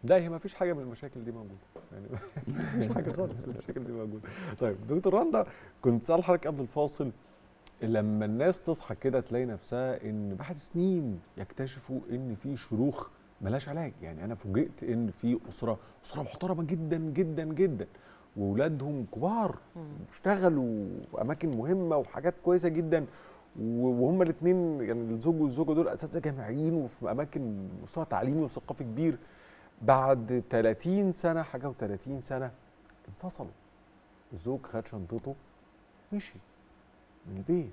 لا هي ما فيش حاجه من المشاكل دي موجوده يعني ما فيش حاجه خالص من المشاكل دي موجوده طيب دكتور رندا كنت سأل حضرتك قبل الفاصل لما الناس تصحى كده تلاقي نفسها ان بعد سنين يكتشفوا ان في شروخ ملاش علاج يعني انا فوجئت ان في اسره اسره محترمه جدا جدا جدا واولادهم كبار بيشتغلوا في اماكن مهمه وحاجات كويسه جدا وهما الاثنين يعني الزوج والزوجه دول اساتذه جامعيين وفي اماكن مستوى تعليمي وثقافي كبير بعد 30 سنه حاجه و30 سنه انفصلوا الزوج خد شنطته مشي من البيت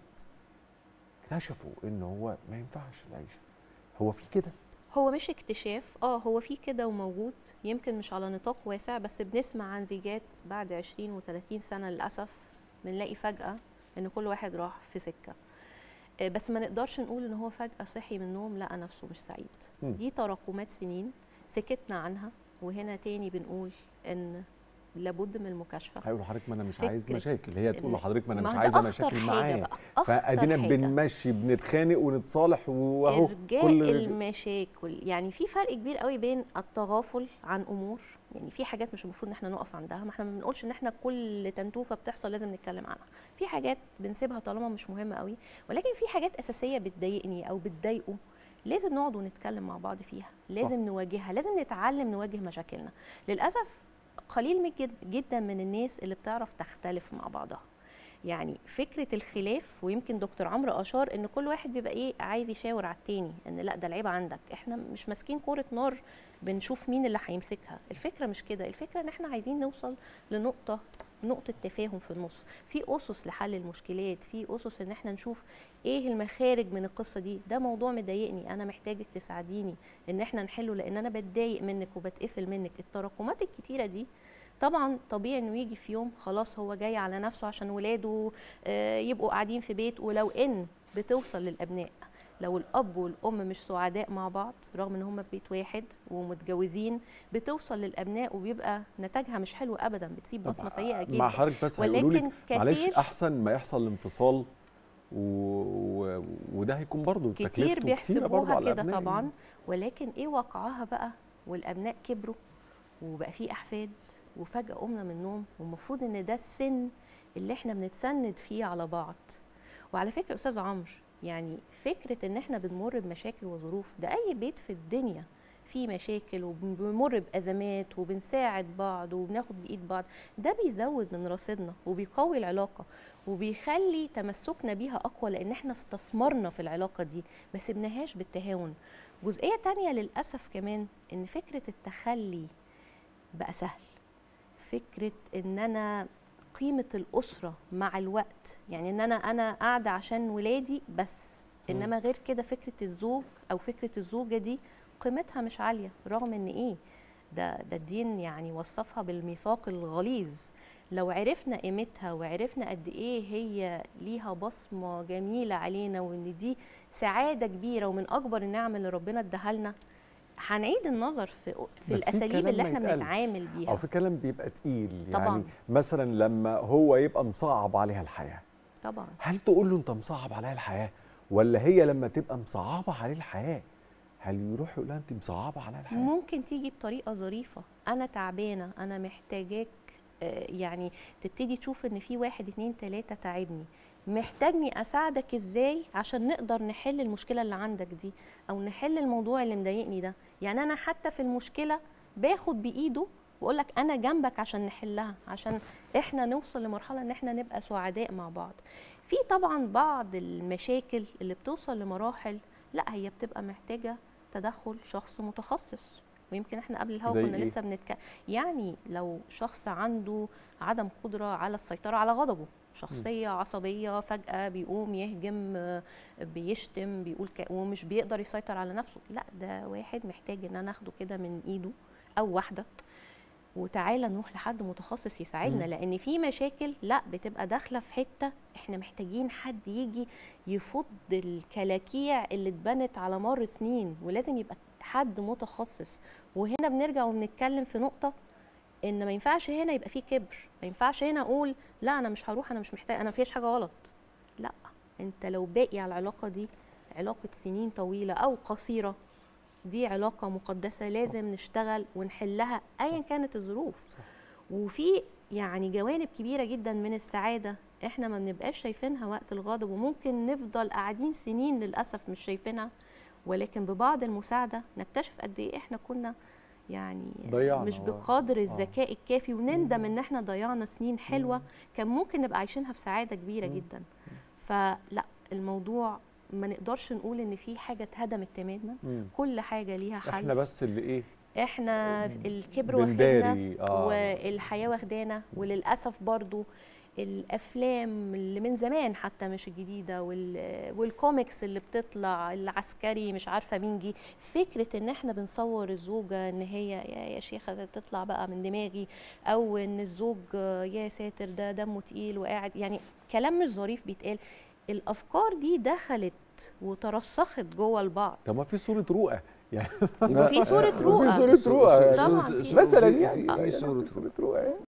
اكتشفوا ان هو ما ينفعش العيشه هو في كده هو مش اكتشاف اه هو في كده وموجود يمكن مش على نطاق واسع بس بنسمع عن زيجات بعد 20 و30 سنه للاسف بنلاقي فجاه ان كل واحد راح في سكه آه، بس ما نقدرش نقول ان هو فجاه صحي من النوم لقى نفسه مش سعيد م. دي تراكمات سنين سكتنا عنها وهنا تاني بنقول ان لابد من المكاشفه هيقول لحضرتك ما انا مش فكرة عايز مشاكل هي تقول إن- لحضرتك ما انا ما مش ده عايزه أخطر مشاكل حاجة معاه بقى، أخطر فادينا حاجة. بنمشي بنتخانق ونتصالح واهو ارجاء كل المشاكل يعني في فرق كبير قوي بين التغافل عن امور يعني في حاجات مش المفروض ان احنا نقف عندها ما احنا ما بنقولش ان احنا كل تنتوفه بتحصل لازم نتكلم عنها في حاجات بنسيبها طالما مش مهمه قوي ولكن في حاجات اساسيه بتضايقني او بتضايقه لازم نقعد ونتكلم مع بعض فيها لازم صح. نواجهها لازم نتعلم نواجه مشاكلنا للاسف قليل من جد- جدا من الناس اللي بتعرف تختلف مع بعضها يعني فكره الخلاف ويمكن دكتور عمرو اشار ان كل واحد بيبقى ايه عايز يشاور على التاني ان لا ده العيب عندك احنا مش ماسكين كوره نار بنشوف مين اللي هيمسكها الفكره مش كده الفكره ان احنا عايزين نوصل لنقطه نقطة تفاهم في النص في أسس لحل المشكلات في أسس إن احنا نشوف إيه المخارج من القصة دي ده موضوع مضايقني أنا محتاجك تساعديني إن احنا نحله لأن أنا بتضايق منك وبتقفل منك التراكمات الكتيرة دي طبعا طبيعي انه يجي في يوم خلاص هو جاي على نفسه عشان ولاده آه، يبقوا قاعدين في بيت ولو ان بتوصل للابناء لو الاب والام مش سعداء مع بعض رغم ان هم في بيت واحد ومتجوزين بتوصل للابناء وبيبقى نتاجها مش حلو ابدا بتسيب طب بصمه سيئه مع جدا حضرتك بس هيقولوا ولكن لك معلش كثير احسن ما يحصل الانفصال و... و... وده هيكون برضه كتير تكلفته كتيرة برضه بيحسبوها على كده الأبناء طبعا يعني. ولكن ايه واقعها بقى والابناء كبروا وبقى في احفاد وفجاه قمنا من النوم والمفروض ان ده السن اللي احنا بنتسند فيه على بعض وعلى فكره استاذ عمرو يعني فكره ان احنا بنمر بمشاكل وظروف ده اي بيت في الدنيا فيه مشاكل وبنمر بازمات وبنساعد بعض وبناخد بايد بعض ده بيزود من رصيدنا وبيقوي العلاقه وبيخلي تمسكنا بيها اقوى لان احنا استثمرنا في العلاقه دي ما سبناهاش بالتهاون جزئيه تانية للاسف كمان ان فكره التخلي بقى سهل فكره ان انا قيمه الاسره مع الوقت يعني ان انا انا قاعده عشان ولادي بس مم. انما غير كده فكره الزوج او فكره الزوجه دي قيمتها مش عاليه رغم ان ايه ده ده الدين يعني وصفها بالميثاق الغليظ لو عرفنا قيمتها وعرفنا قد ايه هي ليها بصمه جميله علينا وان دي سعاده كبيره ومن اكبر النعم اللي ربنا اداها لنا هنعيد النظر في في بس في الاساليب كلام اللي ما احنا يتقالش. بنتعامل او بيها في كلام بيبقى تقيل طبعاً. يعني مثلا لما هو يبقى مصعب عليها الحياه طبعا هل تقول له انت مصعب عليا الحياه ولا هي لما تبقى مصعبه عليه الحياه هل يروح يقول لها انت مصعبه عليا الحياه ممكن تيجي بطريقه ظريفه انا تعبانه انا محتاجاك آه، يعني تبتدي تشوف ان في واحد اتنين تلاته تعبني محتاجني اساعدك ازاي عشان نقدر نحل المشكله اللي عندك دي او نحل الموضوع اللي مضايقني ده يعني انا حتى في المشكله باخد بايده واقول لك انا جنبك عشان نحلها عشان احنا نوصل لمرحله ان احنا نبقى سعداء مع بعض في طبعا بعض المشاكل اللي بتوصل لمراحل لا هي بتبقى محتاجه تدخل شخص متخصص ويمكن احنا قبل الهوا زي كنا إيه؟ لسه بنتكلم يعني لو شخص عنده عدم قدره على السيطره على غضبه شخصيه عصبيه فجاه بيقوم يهجم آه، بيشتم بيقول ك... ومش بيقدر يسيطر على نفسه لا ده واحد محتاج ان انا اخده كده من ايده او واحده وتعالى نروح لحد متخصص يساعدنا مم. لان في مشاكل لا بتبقى داخله في حته احنا محتاجين حد يجي يفض الكلاكيع اللي اتبنت على مر سنين ولازم يبقى حد متخصص وهنا بنرجع وبنتكلم في نقطه ان ما ينفعش هنا يبقى في كبر ما ينفعش هنا اقول لا انا مش هروح انا مش محتاج انا مفيش حاجه غلط لا انت لو باقي على العلاقه دي علاقه سنين طويله او قصيره دي علاقه مقدسه لازم نشتغل ونحلها ايا كانت الظروف صح. وفي يعني جوانب كبيره جدا من السعاده احنا ما بنبقاش شايفينها وقت الغضب وممكن نفضل قاعدين سنين للاسف مش شايفينها ولكن ببعض المساعده نكتشف قد ايه احنا كنا يعني ضيعنا مش آه. بقدر آه. الذكاء الكافي وندم مم. ان احنا ضيعنا سنين حلوه مم. كان ممكن نبقى عايشينها في سعاده كبيره مم. جدا فلا الموضوع ما نقدرش نقول ان في حاجه اتهدمت تماما مم. كل حاجه ليها حل احنا بس اللي ايه احنا الكبر واخدنا بنداري اه والحياه واخدانا وللاسف برضو الافلام اللي من زمان حتى مش الجديده وال- والكوميكس اللي بتطلع العسكري مش عارفه مين جه فكره ان احنا بنصور الزوجه ان هي يا يا شيخه تطلع بقى من دماغي او ان الزوج آه، يا ساتر ده دمه تقيل وقاعد يعني كلام مش ظريف بيتقال الافكار دي دخلت وترسخت جوه البعض طب ما في صوره رؤى يعني وفي صورة وفي رؤى صورة رؤى طبعاً في- مثلا في- يعني في يعني صورة صورة رؤى